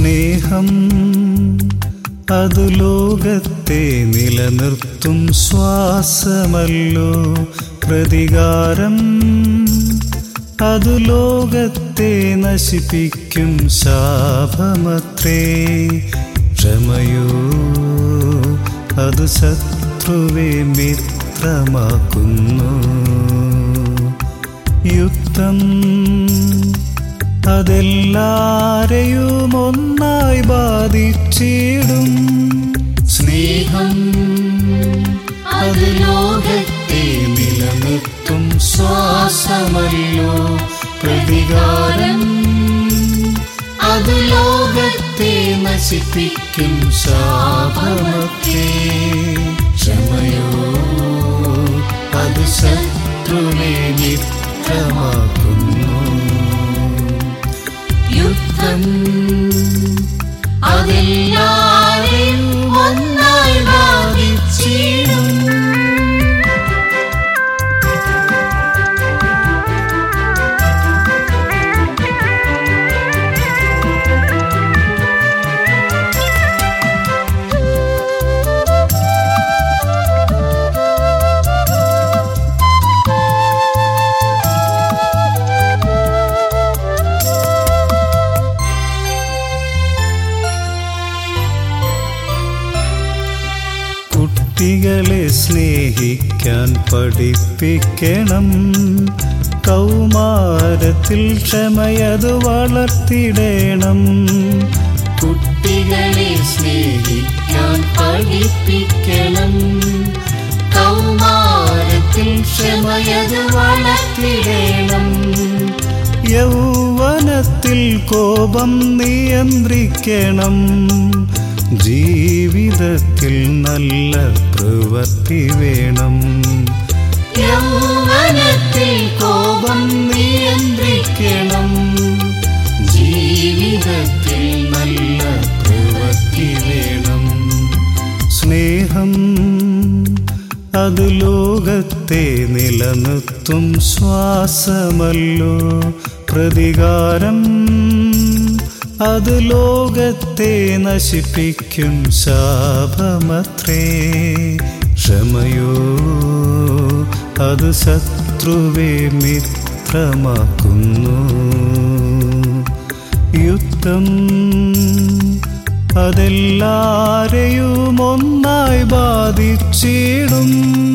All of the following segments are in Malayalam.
സ്നേഹം അതു ലോകത്തെ നിലനിർത്തും ശ്വാസമല്ലോ പ്രതികാരം അതു ലോകത്തെ നശിപ്പിക്കും ശാപമത്രേ ക്ഷമയോ അത് ശത്രുവെ മിത്രമാക്കുന്നു യുദ്ധം അതെല്ലാരെയും ഒന്നായി ബാധിച്ചിടും സ്നേഹം അത് ലോകത്തെ നിലനിർത്തും ശ്വാസമല്ലോ പ്രതികാരം അത് ലോകത്തെ നശിപ്പിക്കും ശാപമൊക്കെ ക്ഷമയോ അത് ശത്രുവിനെ മിത്രമാക്കുന്നു യുദ്ധം അതെല്ലാരെയും ഒന്നായി ബാധിച്ചിടും കുട്ടികളെ സ്നേഹിക്കാൻ പഠിപ്പിക്കണം കൗമാരത്തിൽ ക്ഷമയത് വളർത്തിടണം കുട്ടികളെ സ്നേഹിക്കാൻ പഠിപ്പിക്കണം കൗമാരത്തിൽ ക്ഷമയത് വളർത്തിടണം യൗവനത്തിൽ കോപം നിയന്ത്രിക്കണം ജീവിതത്തിൽ നല്ല പ്രവൃത്തി വേണം യൗവനത്തിൽ കോപം നിയന്ത്രിക്കണം ജീവിതത്തിൽ നല്ല പ്രവൃത്തി വേണം സ്നേഹം അത് ലോകത്തെ നിലനിർത്തും ശ്വാസമല്ലോ പ്രതികാരം അത് ലോകത്തെ നശിപ്പിക്കും ശാപമത്രേ ക്ഷമയോ അത് ശത്രുവെ മിത്രമാക്കുന്നു യുദ്ധം അതെല്ലാരെയും ഒന്നായി ബാധിച്ചിടും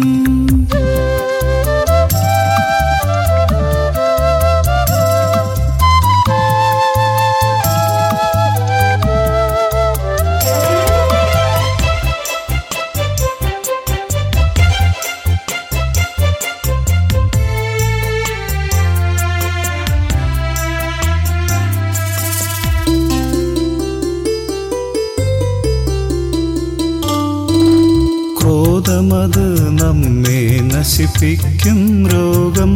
ക്രോധമത് നമ്മെ നശിപ്പിക്കും രോഗം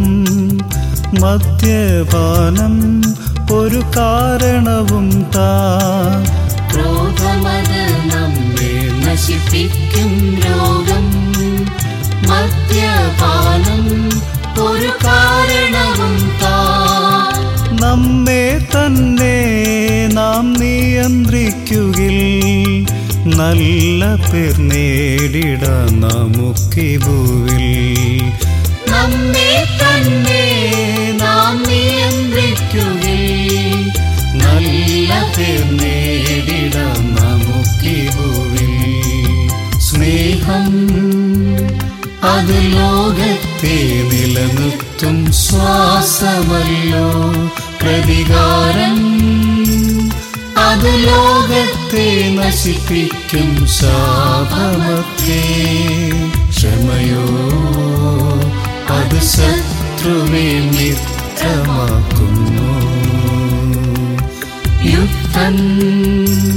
മദ്യപാനം ഒരു കാരണവും താ ക്രോധമത് നമ്മെ നശിപ്പിക്കും രോഗം മദ്യപാനം ഒരു കാരണവും താ നമ്മെ തന്നെ നാം നിയന്ത്രിക്കുകിൽ നല്ല പേർ നേടിടാൻ നമുക്കി ഭൂവിൽ നമ്മെ തന്നെ നാം നിയന്ത്രിക്കുകിൽ നല്ല പേർ നേടിടാൻ നമുക്കി ഭൂവിൽ സ്നേഹം അത് ലോകത്തെ നിലനിർത്തും ശ്വാസമല്ലോ പ്രതികാരം അത് ലോകത്തെ നശിപ്പിക്കും ശാപമൊക്കെ ക്ഷമയോ അത് ശത്രുവെ മിത്രമാക്കുന്നു യുദ്ധം